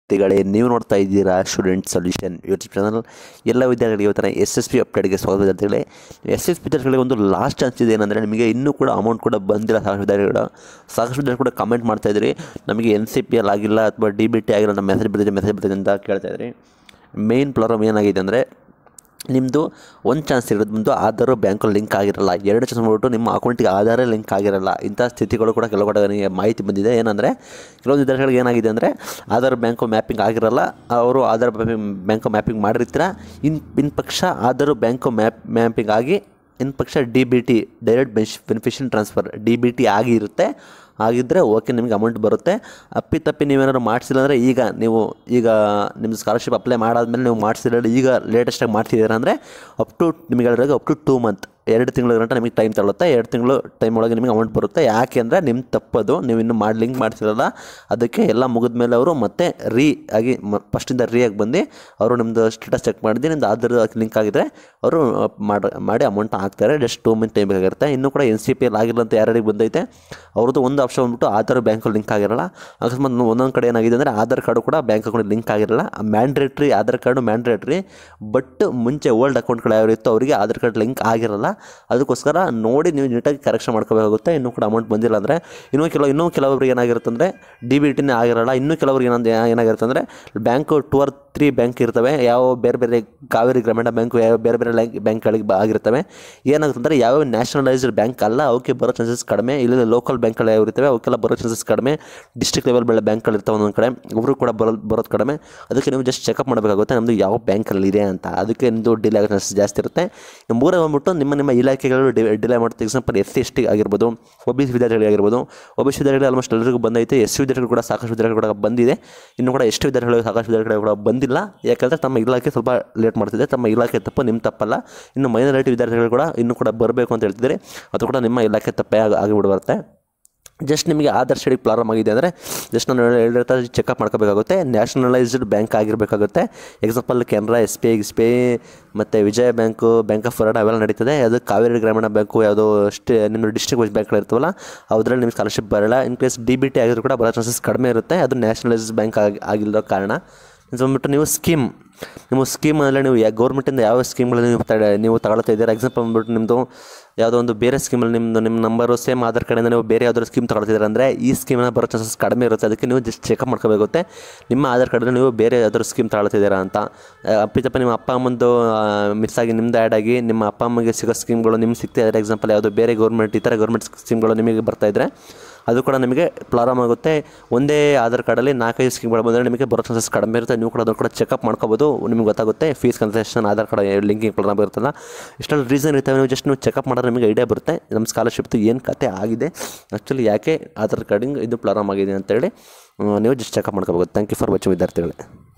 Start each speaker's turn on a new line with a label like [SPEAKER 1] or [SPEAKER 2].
[SPEAKER 1] ವಿದ್ಯಾರ್ಥಿಗಳೇ ನೀವು ನೋಡ್ತಾ ಇದ್ದೀರಾ ಸ್ಟೂಡೆಂಟ್ ಸೊಲ್ಯೂಷನ್ ಯೂಟ್ಯೂಬ್ ಚಾನಲ್ ಎಲ್ಲ ವಿದ್ಯಾರ್ಥಿಗಳಿಗೆ ಇವತ್ತಿನ ಎಸ್ ಎಸ್ ಪಿ ಅಪ್ಡೇಟ್ಗೆ ಸ್ವಾಗತ ವಿದ್ಯಾರ್ಥಿಗಳೇ ಎಸ್ ಎಸ್ ಪಿ ವಿದ್ಯಾರ್ಥಿಗಳಿಗೆ ಒಂದು ಲಾಸ್ಟ್ ಚಾನ್ಸ್ ಇದೆ ಏನಂದರೆ ನಿಮಗೆ ಇನ್ನೂ ಕೂಡ ಅಮೌಂಟ್ ಕೂಡ ಬಂದಿಲ್ಲ ಸಾಕಷ್ಟು ವಿದ್ಯಾರ್ಥಿಗಳು ಸಾಕಷ್ಟು ವಿದ್ಯಾರ್ಥಿ ಕೂಡ ಕಮೆಂಟ್ ಮಾಡ್ತಾ ಇದ್ರಿ ನಮಗೆ ಎನ್ ಸಿ ಪಿ ಎಲ್ ಆಗಿಲ್ಲ ಅಥವಾ ಡಿ ಬಿ ಟಿ ಆಗಿಲ್ಲ ಅಂತ ಮೆಸೇಜ್ ಬರ್ತಿದೆ ಮೆಸೇಜ್ ಬರ್ತಿದೆ ಅಂತ ಕೇಳ್ತಾ ಇದ್ರಿ ಮೇನ್ ಪ್ರಾಬ್ಲಮ್ ಏನಾಗಿದೆ ಅಂದರೆ ನಿಮ್ಮದು ಒಂದು ಚಾನ್ಸ್ ಇರೋದು ಬಂದು ಆಧಾರು ಬ್ಯಾಂಕಲ್ಲಿ ಲಿಂಕ್ ಆಗಿರಲ್ಲ ಎರಡು ಚಾನ್ಸ್ ಮಾಡ್ಬಿಟ್ಟು ನಿಮ್ಮ ಅಕೌಂಟಿಗೆ ಆಧಾರೇ ಲಿಂಕ್ ಆಗಿರಲ್ಲ ಇಂಥ ಸ್ಥಿತಿಗಳು ಕೂಡ ಕೆಲವು ಕಡೆ ನನಗೆ ಮಾಹಿತಿ ಬಂದಿದೆ ಏನಂದರೆ ಕೆಲವೊಂದು ವಿದ್ಯಾರ್ಥಿಗಳಿಗೆ ಏನಾಗಿದೆ ಅಂದರೆ ಆಧಾರ್ ಬ್ಯಾಂಕು ಮ್ಯಾಪಿಂಗ್ ಆಗಿರಲ್ಲ ಅವರು ಆಧಾರ್ ಬ್ಯಾಂಕು ಮ್ಯಾಪಿಂಗ್ ಮಾಡಿರ್ತೀರ ಇನ್ ಇನ್ ಪಕ್ಷ ಆಧಾರ್ ಬ್ಯಾಂಕು ಮ್ಯಾಪ್ ಮ್ಯಾಪಿಂಗ್ ಆಗಿ ಇನ್ ಪಕ್ಷ ಡಿ ಬಿ ಟಿ ಡೈರೆಕ್ಟ್ ಬೆನ್ಶ್ beneficial transfer D B T ಆಗಿರುತ್ತೆ ಆಗಿದ್ದರೆ ಓಕೆ ನಿಮಗೆ ಅಮೌಂಟ್ ಬರುತ್ತೆ ಅಪ್ಪಿ ತಪ್ಪಿ ನೀವೇನಾದ್ರು ಮಾಡಿಸಿಲ್ಲ ಅಂದರೆ ಈಗ ನೀವು ಈಗ ನಿಮ್ಮದು ಸ್ಕಾಲರ್ಶಿಪ್ ಅಪ್ಲೈ ಮಾಡಾದ್ಮೇಲೆ ನೀವು ಮಾಡಿಸಿದ್ರೆ ಈಗ ಲೇಟೆಸ್ಟಾಗಿ ಮಾಡ್ತಿದ್ದೀರಾ ಅಂದರೆ ಅಪ್ ಟು ನಿಮಗೆ ಹೇಳಿದಾಗ ಅಪ್ ಟು ಟೂ ಮಂತ್ ಎರಡು ತಿಂಗಳ ಗಂಟ ನಿಮಗೆ ಟೈಮ್ ತಗೊಳುತ್ತೆ ಎರಡು ತಿಂಗಳು ಟೈಮ್ ಒಳಗೆ ನಿಮಗೆ ಅಮೌಂಟ್ ಬರುತ್ತೆ ಯಾಕೆ ಅಂದರೆ ನಿಮ್ಮ ತಪ್ಪದು ನೀವು ಇನ್ನೂ ಮಾಡಿ ಲಿಂಕ್ ಮಾಡ್ತಿರಲ್ಲ ಅದಕ್ಕೆ ಎಲ್ಲ ಮುಗಿದ ಮೇಲೆ ಅವರು ಮತ್ತೆ ರೀ ಆಗಿ ಫಸ್ಟಿಂದ ರೀ ಆಗಿ ಬಂದು ಅವರು ನಿಮ್ಮದು ಸ್ಟೇಟಸ್ ಚೆಕ್ ಮಾಡಿದ್ದು ನಿಮ್ಮದು ಆಧಾರ್ ಲಿಂಕ್ ಆಗಿದ್ರೆ ಅವರು ಮಾಡಿ ಮಾಡಿ ಅಮೌಂಟ್ ಹಾಕ್ತಾರೆ ಜಸ್ಟ್ ಟೂ ಮಿನಿಟ್ ಟೈಮ್ ಬೇಕಾಗಿರುತ್ತೆ ಇನ್ನೂ ಕೂಡ ಎನ್ ಸಿ ಪಿ ಎಲ್ ಆಗಿಲ್ಲ ಅಂತ ಯಾರ್ಯಾರಿಗೆ ಬಂದೈತೆ ಅವ್ರದ್ದು ಒಂದು ಆಪ್ಷನ್ ಬಂದ್ಬಿಟ್ಟು ಆಧಾರ್ ಬ್ಯಾಂಕಲ್ಲಿ ಲಿಂಕ್ ಆಗಿರಲ್ಲ ಅಕಸ್ಮಾತ್ ಒಂದೊಂದು ಕಡೆ ಏನಾಗಿದೆ ಅಂದರೆ ಆಧಾರ್ ಕಾರ್ಡು ಕೂಡ ಬ್ಯಾಂಕ್ ಅಕೌಂಟ್ ಲಿಂಕ್ ಆಗಿರಲ್ಲ mandatory Aadhaar card mandatory but ಮುಂಚೆ ಓಲ್ಡ್ ಅಕೌಂಟ್ಗಳು ಯಾವ ಇತ್ತು ಅವರಿಗೆ ಆಧಾರ್ ಕಾರ್ಡ್ ಲಿಂಕ್ ಆಗಿರಲ್ಲ ಅದಕ್ಕೋಸ್ಕರ ನೋಡಿ ನೀವು ನೀಟಾಗಿ ಕರೆಕ್ಷನ್ ಮಾಡ್ಕೋಬೇಕಾಗುತ್ತೆ ಇನ್ನೂ ಕೂಡ ಅಮೌಂಟ್ ಬಂದಿಲ್ಲ ಅಂದರೆ ಇನ್ನೂ ಕೆಲವು ಇನ್ನೂ ಕೆಲವೊಬ್ರಿಗೆ ಏನಾಗಿರುತ್ತೆ ಅಂದರೆ ಡಿ ಬಿ ಟಿನೇ ಆಗಿರಲ್ಲ ಇನ್ನೂ ಕೆಲವ್ರಿಗೆ ಏನಂದ್ರೆ ಏನಾಗಿರುತ್ತೆ ಅಂದರೆ bank two or three bank ಇರ್ತವೆ ಯಾವ ಬೇರೆ ಬೇರೆ ಕಾವೇರಿ ಗ್ರಾಮೀಣ ಬ್ಯಾಂಕು ಯಾವ ಬೇರೆ ಬೇರೆ ಲೈಕ್ ಬ್ಯಾಂಕ್ಗಳಿಗೆ ಬ- ಆಗಿರ್ತವೆ ಏನಾಗುತ್ತೆ ಅಂದರೆ ಯಾವ್ಯಾವ ನ್ಯಾಷನಲೈಸ್ಡ್ ಬ್ಯಾಂಕ್ ಅಲ್ಲ ಅವಕ್ಕೆ ಬರೋ ಚಾನ್ಸಸ್ ಕಡಿಮೆ ಇಲ್ಲಿ ಲೋಕಲ್ ಬ್ಯಾಂಕ್ಗಳು ಯಾವ ಇರ್ತವೆ ಅವಕ್ಕೆಲ್ಲ ಬರೋ ಚಾನ್ಸಸ್ ಕಡಿಮೆ ಡಿಸ್ಟ್ರಿಕ್ಟ್ ಲೆವೆಲ್ ಬೆಳೆ ಬ್ಯಾಂಕ್ಗಳು ಇರ್ತವೆ ಒಂದೊಂದು ಕಡೆ ಅವರು ಕೂಡ ಬರೋದು ಬರೋದು ಕಡಿಮೆ ಅದಕ್ಕೆ ನೀವು ಜಸ್ಟ್ ಚೆಕಪ್ ಮಾಡಬೇಕಾಗುತ್ತೆ ನಮ್ಮದು ಯಾವ ಬ್ಯಾಂಕಲ್ಲಿ ಇದೆ ಅಂತ ಅದಕ್ಕೆ ನಿಮ್ಮದು ಡಿಲೇ ಆಗೋ ಚಾನ್ಸಸ್ ಜಾಸ್ತಿ ಇರುತ್ತೆ ಇನ್ನು ಮೂರೇ ಬಂದ್ಬಿಟ್ಟು ನಿಮ್ಮ ನಿಮ್ಮ ಇಲಾಖೆಗಳು ಡಿಲೇ ಮಾಡ್ತಾ example S C S T ಆಗಿರ್ಬೋದು ಒ ಬಿ ಸಿ ವಿದ್ಯಾರ್ಥಿಗಳಿಗಿರ್ಬೋದು ಒ ಬಿ ಸಿ ವಿದ್ಯಾರ್ಥಿಗಳು ಆಲ್ಮೋಸ್ಟ್ ಎಲ್ಲರಿಗೂ ಬಂದೈತೆ ಎಸ್ ಸಿ ವಿದ್ಯಾರ್ಥಿಗಳು ಕೂಡ ಸಾಕಷ್ಟು ವಿದ್ಯಾರ್ಥಿಗಳು ಕೂಡ ಬಂದಿದೆ ಇನ್ನು ಕೂಡ ಎಷ್ಟು ವಿದ್ಯಾರ್ಥಿಗಳು ಸಾಕಷ್ಟು ವಿದ್ಯಾರ್ಥಿಗಳು ಕೂಡ ಬಂದಿಲ್ಲ ಯಾಕಂದರೆ ತಮ್ಮ ಇಲಾಖೆ ಸ್ವಲ್ಪ ಲೇಟ್ ಮಾಡ್ತಿದೆ ತಮ್ಮ ಇಲಾಖೆ ತಪ್ಪು ನಿಮ್ಮ ತಪ್ಪಲ್ಲ ಇನ್ನು ಮೈನಾರಿಟಿ ವಿದ್ಯಾರ್ಥಿಗಳು ಕೂಡ ಇನ್ನೂ ಕೂಡ ಬರಬೇಕು ಅಂತ ಹೇಳ್ತಿದ್ದಾರೆ ಅದು ಕೂಡ ನಿಮ್ಮ ಇಲಾಖೆ ತಪ್ಪೇ ಆಗಿ ಆಗಿಬಿಡುತ್ತೆ ಜಸ್ಟ್ ನಿಮಗೆ ಆಧಾರ್ ಶೇಡಿಗೆ ಪ್ರಾಬ್ಲಮ್ ಆಗಿದೆ ಅಂದರೆ ಜಸ್ಟ್ ನಾನು ಹೇಳಿರ್ತಾ ಚೆಕಪ್ ಮಾಡ್ಕೋಬೇಕಾಗುತ್ತೆ ನ್ಯಾಷನಲೈಸ್ಡ್ ಬ್ಯಾಂಕ್ ಆಗಿರಬೇಕಾಗುತ್ತೆ example Canara S B I S B I ಮತ್ತು Vijaya bank bank of Baroda ಅವೆಲ್ಲ ನಡೀತದೆ ಅದು ಕಾವೇರಿ ಗ್ರಾಮೀಣ ಬ್ಯಾಂಕು ಯಾವುದೋ ಸ್ಟೇ ನಿಮ್ಮ ಡಿಸ್ಟ್ರಿಕ್ಟ್ ವೈಸ್ ಬ್ಯಾಂಕ್ಗಳು ಇರ್ತವಲ್ಲ ಅದರಲ್ಲಿ ನಿಮ್ಗೆ ಸ್ಕಾಲರ್ಶಿಪ್ ಬರಲ್ಲ in case D B T ಆಗಿದ್ರು ಕೂಡ ಬರೋ ಚಾನ್ಸಸ್ ಕಡಿಮೆ ಇರುತ್ತೆ ಅದು ನ್ಯಾಷನಲೈಸ್ಡ್ ಬ್ಯಾಂಕ್ ಆಗಿ ಆಗಿಲ್ಲದ ಕಾರಣ ಇದು ಬಂದ್ಬಿಟ್ಟು ನೀವು ಸ್ಕೀಮ್ ನಿಮ್ಮ ಸ್ಕೀಮ್ ಅಂದರೆ ನೀವು ಯಾ ಗೌರ್ಮೆಂಟಿಂದ ಯಾವ ಸ್ಕೀಮ್ಗಳು ನೀವು ತಡ ನೀವು ತಗೊಳ್ತಾ ಇದ್ದೀರಾ ಎಕ್ಸಾಂಪಲ್ ಬಂದ್ಬಿಟ್ಟು ನಿಮ್ಮದು ಯಾವುದೋ ಒಂದು ಬೇರೆ ಸ್ಕೀಮಲ್ಲಿ ನಿಮ್ಮದು ನಿಮ್ಮ ನಂಬರು ಸೇಮ್ ಆಧಾರ್ ಕಾರ್ಡಿಂದ ನೀವು ಬೇರೆ ಯಾವ್ದಾದ್ರು ಸ್ಕೀಮ್ ತಗೊಳ್ತಿದ್ದೀರಾ ಅಂದರೆ ಈ ಸ್ಕೀಮ್ನ ಬರೋ ಚಾನ್ಸಸ್ ಕಡಿಮೆ ಇರುತ್ತೆ ಅದಕ್ಕೆ ನೀವು ಜಸ್ಟ್ ಚೆಕಪ್ ಮಾಡ್ಕೋಬೇಕಾಗುತ್ತೆ ನಿಮ್ಮ ಆಧಾರ್ ಕಾರ್ಡಲ್ಲಿ ನೀವು ಬೇರೆ ಯಾವ್ದಾದ್ರು ಸ್ಕೀಮ್ ತಗೊಳ್ತಿದ್ದೀರಾ ಅಂತ ಆ, ಅಪ್ಪಿತಪ್ಪ ನಿಮ್ಮ ಅಪ್ಪ ಅಮ್ಮಂದು ಮಿಸ್ ಆಗಿ ನಿಮ್ದು ಆ್ಯಡ್ ಆಗಿ ನಿಮ್ಮ ಅಪ್ಪ ಅಮ್ಮಗೆ ಸಿಗೋ ಸ್ಕೀಮ್ಗಳು ನಿಮ್ಗೆ ಸಿಗ್ತಾ ಇದ್ದಾರೆ ಎಕ್ಸಾಂಪಲ್ ಯಾವುದೋ ಬೇರೆ ಗೌರ್ಮೆಂಟ್ ಈ ಥರ ಗೌರ್ಮೆಂಟ್ ಸ್ಕೀಮ್ಗಳು ನಿಮಗೆ ಬರ್ತಾ ಇದ್ದರೆ ಅದು ಕೂಡ ನಿಮಗೆ ಪ್ರಾಬ್ಲಮ್ ಆಗುತ್ತೆ ಒಂದೇ ಆಧಾರ್ ಕಾರ್ಡಲ್ಲಿ ನಾಲ್ಕೈದು ಸ್ಕೀಮ್ಗಳು ಬಂದರೆ ನಿಮಗೆ ಬರೋ ಚಾನ್ಸಸ್ ಕಡಿಮೆ ಇರುತ್ತೆ ನೀವು ಕೂಡ ಅದನ್ನು ಕೂಡ ಚೆಕಪ್ ಮಾಡ್ಕೋಬೋದು ನಿಮಗೆ ಗೊತ್ತಾಗುತ್ತೆ fees concession Aadhaar card linking problem ಇರುತ್ತಲ್ಲ ಇಷ್ಟೆಲ್ಲ ರೀಸನ್ ಇರ್ತವೆ ನೀವು ಜಸ್ಟ್ ನೀವು ಚೆಕಪ್ ಮಾಡಿದ್ರೆ ನಿಮಗೆ ಐಡಿಯಾ ಬರುತ್ತೆ ನಮ್ಮ ಸ್ಕಾಲರ್ಶಿಪ್ದು ಏನು ಕತೆ ಆಗಿದೆ ಆ್ಯಕ್ಚುಲಿ ಯಾಕೆ ಆಧಾರ್ ಕಾರ್ಡಿಂಗ್ ಇದು ಪ್ರಾಬ್ಲಮ್ ಆಗಿದೆ ಅಂತೇಳಿ ಆ, ನೀವು ಜಸ್ಟ್ ಚೆಕಪ್ ಮಾಡ್ಕೋಬೇಕು ಥ್ಯಾಂಕ್ ಯು ಫಾರ್ ವಾಚಿಂಗ್ ವಿದ್ಯಾರ್ಥಿಗಳೇ